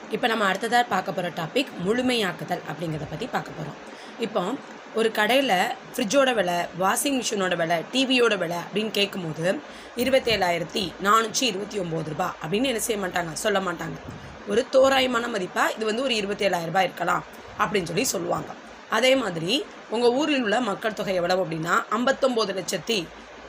இப்போ நம்ம அடுத்ததாக பார்க்க போகிற டாபிக் முழுமையாக்குதல் அப்படிங்கிறத பற்றி பார்க்க போகிறோம் இப்போ ஒரு கடையில் ஃப்ரிட்ஜோட விலை வாஷிங் மிஷினோட விலை டிவியோட விலை அப்படின்னு கேட்கும்போது இருபத்தேழாயிரத்தி நானூற்றி இருபத்தி ஒம்பது ரூபாய் அப்படின்னு என்ன செய்ய மாட்டாங்க சொல்ல மாட்டாங்க ஒரு தோராயமான மதிப்பாக இது வந்து ஒரு இருபத்தேழாயிரம் ரூபாய் இருக்கலாம் அப்படின்னு சொல்லி சொல்லுவாங்க அதே மாதிரி உங்கள் ஊரில் உள்ள மக்கள் தொகை எவ்வளவு அப்படின்னா ஐம்பத்தொம்போது லட்சத்தி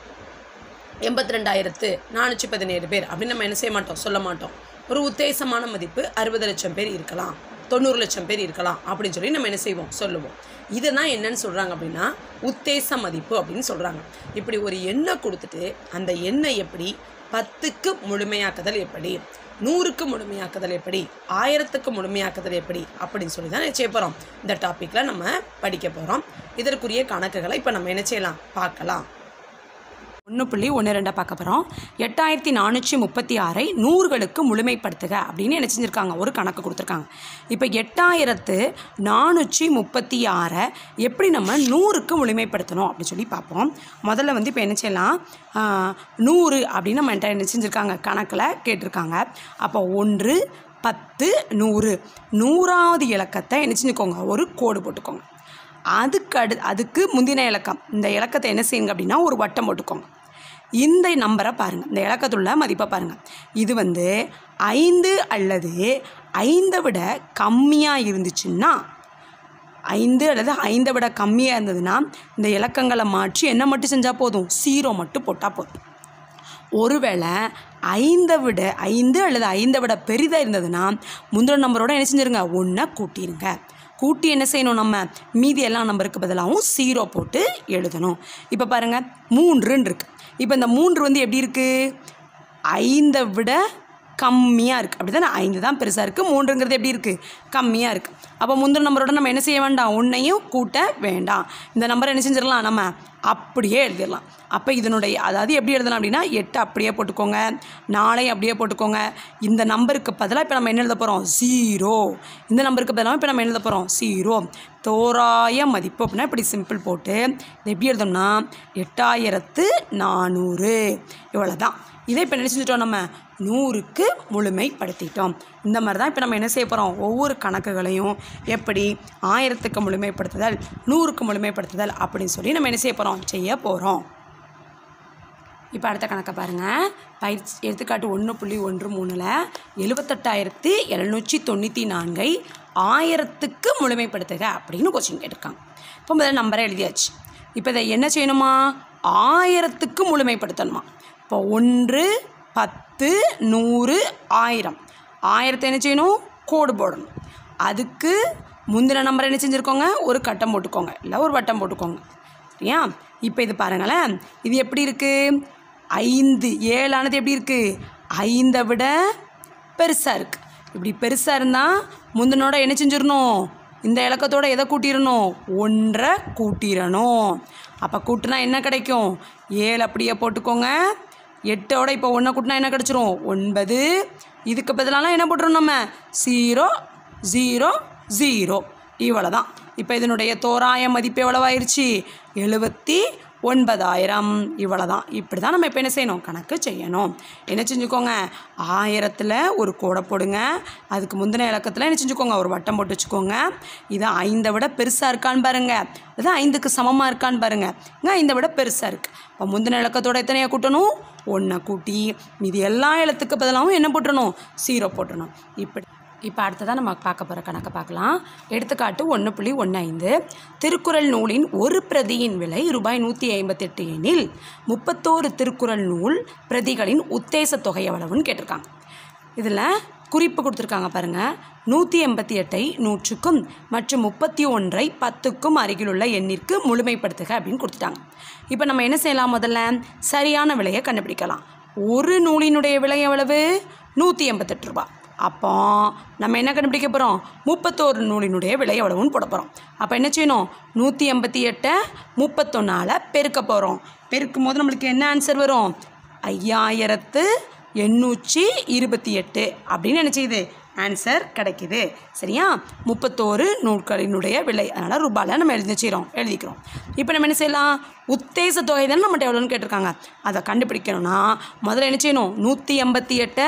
எண்பத்தி ரெண்டாயிரத்து நானூற்றி பதினேழு பேர் அப்படின்னு நம்ம என்ன செய்ய மாட்டோம் சொல்ல மாட்டோம் ஒரு உத்தேசமான மதிப்பு அறுபது லட்சம் பேர் இருக்கலாம் தொண்ணூறு லட்சம் பேர் இருக்கலாம் அப்படின்னு சொல்லி நம்ம என்ன செய்வோம் சொல்லுவோம் இதுதான் என்னன்னு சொல்கிறாங்க அப்படின்னா உத்தேச மதிப்பு அப்படின்னு சொல்கிறாங்க இப்படி ஒரு எண்ணை கொடுத்துட்டு அந்த எண்ணை எப்படி பத்துக்கு முழுமையாக்குதல் எப்படி நூறுக்கு முழுமையாக்குதல் எப்படி ஆயிரத்துக்கு முழுமையாக்குதல் எப்படி அப்படின்னு சொல்லி தான் செய்ய போகிறோம் இந்த டாப்பிக்கில் நம்ம படிக்க போகிறோம் இதற்குரிய கணக்குகளை இப்போ நம்ம என்ன செய்யலாம் பார்க்கலாம் ஒன்று புள்ளி ஒன்று ரெண்டை பார்க்க போகிறோம் எட்டாயிரத்தி நானூற்றி முப்பத்தி ஆறை நூறுகளுக்கு முழுமைப்படுத்துக அப்படின்னு என்ன செஞ்சுருக்காங்க ஒரு கணக்கு கொடுத்துருக்காங்க இப்போ எட்டாயிரத்து நானூற்றி முப்பத்தி ஆறை எப்படி நம்ம நூறுக்கு முழுமைப்படுத்தணும் அப்படின்னு சொல்லி பார்ப்போம் முதல்ல வந்து இப்போ என்ன செய்யலாம் ஆஹ், நூறு அப்படின்னு நம்ம என்கிட்ட என்ன செஞ்சுருக்காங்க கணக்கில் கேட்டிருக்காங்க அப்போ ஒன்று பத்து நூறு நூறாவது இலக்கத்தை என்ன செஞ்சுக்கோங்க ஒரு கோடு போட்டுக்கோங்க அதுக்கு அடு அதுக்கு முந்தின இலக்கம் இந்த இலக்கத்தை என்ன செய்யுங்க அப்படின்னா ஒரு வட்டம் போட்டுக்கோங்க இந்த நம்பரை பாருங்கள் இந்த இலக்கத்துள்ள மதிப்பை பாருங்கள் இது வந்து ஐந்து அல்லது ஐந்தை விட கம்மியாக இருந்துச்சுன்னா ஐந்து அல்லது ஐந்தை விட கம்மியாக இருந்ததுன்னா இந்த இலக்கங்களை மாற்றி என்ன மட்டும் செஞ்சால் போதும் ஜீரோ மட்டும் போட்டால் போதும் ஒருவேளை ஐந்தை விட ஐந்து அல்லது ஐந்தை விட பெரிதாக இருந்ததுன்னா முந்தின நம்பரோட என்ன செஞ்சிருங்க ஒன்றை கூட்டிருங்க கூட்டி என்ன செய்யணும் நம்ம மீதி எல்லா நம்பருக்கு பதிலாகவும் ஜீரோ போட்டு எழுதணும் இப்போ பாருங்கள் மூன்றுன்னு இருக்குது இப்போ இந்த மூன்று வந்து எப்படி இருக்குது ஐந்தை விட கம்மியாக இருக்குது அப்படி தானே ஐந்து தான் பெருசாக இருக்குது மூன்றுங்கிறது எப்படி இருக்குது கம்மியாக இருக்குது அப்போ முந்தின நம்பரோட நம்ம என்ன செய்ய வேண்டாம் ஒன்றையும் கூட்ட வேண்டாம் இந்த நம்பரை என்ன செஞ்சிடலாம் நம்ம அப்படியே எழுதிடலாம் அப்போ இதனுடைய அதாவது எப்படி எழுதலாம் அப்படின்னா எட்டு அப்படியே போட்டுக்கோங்க நாளையும் அப்படியே போட்டுக்கோங்க இந்த நம்பருக்கு பதிலாக இப்போ நம்ம என்ன எழுத போகிறோம் ஜீரோ இந்த நம்பருக்கு பதிலாக இப்போ நம்ம என்ன எழுத போகிறோம் ஜீரோ தோராய மதிப்பு அப்படின்னா இப்படி சிம்பிள் போட்டு இது எப்படி எழுதணும்னா எட்டாயிரத்து நானூறு இவ்வளோ தான் இதை இப்போ என்ன செஞ்சுட்டோம் நம்ம நூறுக்கு முழுமைப்படுத்திட்டோம் இந்த மாதிரி தான் இப்போ நம்ம என்ன செய்ய போகிறோம் ஒவ்வொரு கணக்குகளையும் எப்படி ஆயிரத்துக்கு முழுமைப்படுத்துதல் நூறுக்கு முழுமைப்படுத்துதல் அப்படின்னு சொல்லி நம்ம என்ன செய்ய போகிறோம் செய்ய போகிறோம் இப்போ அடுத்த கணக்கை பாருங்கள் பயிற்சி எடுத்துக்காட்டு ஒன்று புள்ளி ஒன்று மூணில் எழுபத்தெட்டாயிரத்து எழுநூற்றி தொண்ணூற்றி நான்கை ஆயிரத்துக்கு முழுமைப்படுத்துக அப்படின்னு கொஸ்டின் கேட்டிருக்காங்க இப்போ முதல்ல நம்பரை எழுதியாச்சு இப்போ இதை என்ன செய்யணுமா ஆயிரத்துக்கு முழுமைப்படுத்தணுமா இப்போ ஒன்று பத்து நூறு ஆயிரம் ஆயிரத்தை என்ன செய்யணும் கோடு போடணும் அதுக்கு முந்தின நம்பரை என்ன செஞ்சுருக்கோங்க ஒரு கட்டம் போட்டுக்கோங்க இல்லை ஒரு வட்டம் போட்டுக்கோங்க சரியா இப்போ இது பாருங்களேன் இது எப்படி இருக்குது ஐந்து ஏழானது எப்படி இருக்குது ஐந்தை விட பெருசாக இருக்குது இப்படி பெருசாக இருந்தால் முந்தினோட என்ன செஞ்சிடணும் இந்த இலக்கத்தோட எதை கூட்டிடணும் ஒன்றை கூட்டிடணும் அப்போ கூட்டினா என்ன கிடைக்கும் ஏழு அப்படியே போட்டுக்கோங்க எட்டோட இப்போ ஒன்றை கூட்டினா என்ன கிடச்சிரும் ஒன்பது இதுக்கு பதிலாலாம் என்ன போட்டுரும் நம்ம ஜீரோ ஜீரோ ஜீரோ இவ்வளோ தான் இப்போ இதனுடைய தோராய மதிப்பு எவ்வளவாயிருச்சு எழுபத்தி ஒன்பதாயிரம் இவ்வளோ தான் இப்படி தான் நம்ம இப்போ என்ன செய்யணும் கணக்கு செய்யணும் என்ன செஞ்சுக்கோங்க ஆயிரத்தில் ஒரு கோடை போடுங்க அதுக்கு முந்தின இலக்கத்தில் என்ன செஞ்சுக்கோங்க ஒரு வட்டம் போட்டு வச்சுக்கோங்க இது ஐந்தை விட பெருசாக இருக்கான்னு பாருங்கள் இது ஐந்துக்கு சமமாக இருக்கான்னு பாருங்கள் இங்கே ஐந்தை விட பெருசாக இருக்குது இப்போ முந்தின இலக்கத்தோட எத்தனையாக கூட்டணும் ஒன்றை கூட்டி மீதி எல்லா எழுத்துக்கு பதிலாகவும் என்ன போட்டுறணும் ஜீரோ போட்டுறணும் இப்படி இப்போ அடுத்ததாக நம்ம பார்க்க போகிற கணக்கை பார்க்கலாம் எடுத்துக்காட்டு ஒன்று புள்ளி ஒன்று ஐந்து திருக்குறள் நூலின் ஒரு பிரதியின் விலை ரூபாய் நூற்றி ஐம்பத்தெட்டு எனில் முப்பத்தோரு திருக்குறள் நூல் பிரதிகளின் உத்தேச தொகை எவ்வளவுன்னு கேட்டிருக்காங்க இதில் குறிப்பு கொடுத்துருக்காங்க பாருங்கள் நூற்றி எண்பத்தி எட்டை நூற்றுக்கும் மற்றும் முப்பத்தி ஒன்றை பத்துக்கும் அருகிலுள்ள எண்ணிற்கு முழுமைப்படுத்துக அப்படின்னு கொடுத்துட்டாங்க இப்போ நம்ம என்ன செய்யலாம் முதல்ல சரியான விலையை கண்டுபிடிக்கலாம் ஒரு நூலினுடைய விலை எவ்வளவு நூற்றி எண்பத்தெட்டு ரூபாய் அப்போ நம்ம என்ன கண்டுபிடிக்க போகிறோம் முப்பத்தோரு நூலினுடைய விலை எவ்வளவுன்னு போட போகிறோம் அப்போ என்ன செய்யணும் நூற்றி எண்பத்தி எட்டை முப்பத்தொன்னால் பெருக்க போகிறோம் பெருக்கும் போது நம்மளுக்கு என்ன ஆன்சர் வரும் ஐயாயிரத்து எண்ணூற்றி இருபத்தி எட்டு அப்படின்னு என்ன செய்யுது ஆன்சர் கிடைக்குது சரியா முப்பத்தோரு நூல்களினுடைய விலை அதனால் ரூபாயில் நம்ம எழுதி வச்சுக்கிறோம் எழுதிக்கிறோம் இப்போ நம்ம என்ன செய்யலாம் உத்தேச தொகை தானே நம்மகிட்ட எவ்வளோன்னு கேட்டிருக்காங்க அதை கண்டுபிடிக்கணும்னா முதல்ல என்ன செய்யணும் நூற்றி எண்பத்தி எட்டை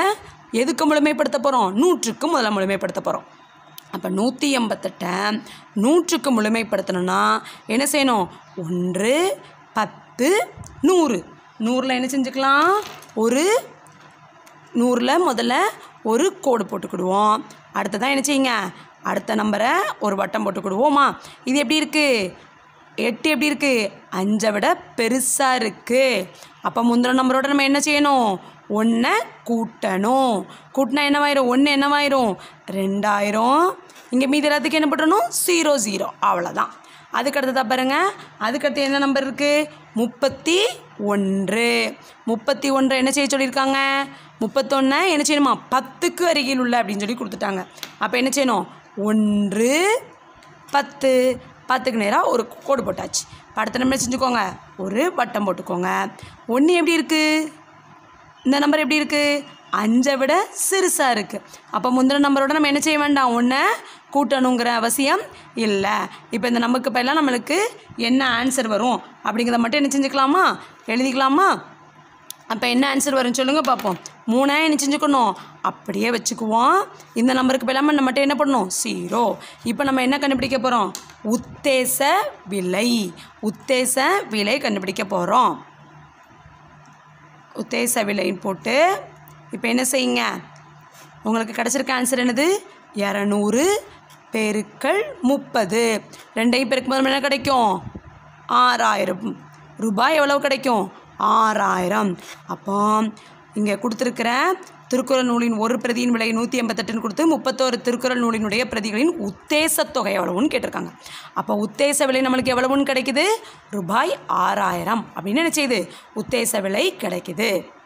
எதுக்கு முழுமைப்படுத்த போகிறோம் நூற்றுக்கு முதல்ல முழுமைப்படுத்த போகிறோம் அப்போ நூற்றி எண்பத்தெட்டை நூற்றுக்கு முழுமைப்படுத்தணும்னா என்ன செய்யணும் ஒன்று பத்து நூறு நூறில் என்ன செஞ்சுக்கலாம் ஒரு நூறில் முதல்ல ஒரு கோடு போட்டுக்கிடுவோம் அடுத்ததான் என்ன செய்யுங்க அடுத்த நம்பரை ஒரு வட்டம் போட்டுக்கிடுவோமா இது எப்படி இருக்குது எட்டு எப்படி இருக்குது அஞ்சை விட பெருசாக இருக்குது அப்போ முந்தின நம்பரோட நம்ம என்ன செய்யணும் ஒன்றை கூட்டணும் கூட்டினா என்னவாயிரும் ஒன்று என்னவாயிரும் ரெண்டாயிரம் இங்கே மீதி எல்லாத்துக்கும் என்ன பண்ணணும் ஜீரோ ஜீரோ அவ்வளோதான் அதுக்கு அடுத்ததா பாருங்க அதுக்கடுத்து என்ன நம்பர் இருக்குது முப்பத்தி ஒன்று முப்பத்தி ஒன்று என்ன செய்ய சொல்லியிருக்காங்க முப்பத்தொன்னை என்ன செய்யணுமா பத்துக்கு அருகில் உள்ள அப்படின்னு சொல்லி கொடுத்துட்டாங்க அப்போ என்ன செய்யணும் ஒன்று பத்து பத்துக்கு நேராக ஒரு கோடு போட்டாச்சு இப்ப அடுத்த நம்பர் செஞ்சுக்கோங்க ஒரு வட்டம் போட்டுக்கோங்க ஒன்று எப்படி இருக்குது இந்த நம்பர் எப்படி இருக்குது அஞ்சை விட சிறுசாக இருக்குது அப்போ முந்தின நம்பரோட நம்ம என்ன செய்ய வேண்டாம் ஒன்றை கூட்டணுங்கிற அவசியம் இல்லை இப்போ இந்த நம்பருக்கு பதிலாக நம்மளுக்கு என்ன ஆன்சர் வரும் அப்படிங்கிறத மட்டும் என்ன செஞ்சுக்கலாமா எழுதிக்கலாமா அப்போ என்ன ஆன்சர் வரும் சொல்லுங்கள் பார்ப்போம் மூணா என்ன செஞ்சுக்கணும் அப்படியே வச்சுக்குவோம் இந்த நம்பருக்கு பதிலாக நம்ம மட்டும் என்ன பண்ணணும் ஜீரோ இப்போ நம்ம என்ன கண்டுபிடிக்க போகிறோம் உத்தேச விலை உத்தேச விலை கண்டுபிடிக்க போகிறோம் உத்தேச விலைன்னு போட்டு இப்போ என்ன செய்யுங்க உங்களுக்கு கிடச்சிருக்க ஆன்சர் என்னது இரநூறு பெருக்கள் முப்பது ரெண்டையும் பெருக்கும் போது என்ன கிடைக்கும் ஆறாயிரம் ரூபாய் எவ்வளவு கிடைக்கும் ஆறாயிரம் அப்போ இங்கே கொடுத்துருக்கிற திருக்குறள் நூலின் ஒரு பிரதியின் விலை நூற்றி எண்பத்தெட்டுன்னு கொடுத்து முப்பத்தோரு திருக்குறள் நூலினுடைய பிரதிகளின் உத்தேச தொகை எவ்வளவுன்னு கேட்டிருக்காங்க அப்போ உத்தேச விலை நம்மளுக்கு எவ்வளவுன்னு கிடைக்குது ரூபாய் ஆறாயிரம் அப்படின்னு என்ன செய்யுது உத்தேச விலை கிடைக்குது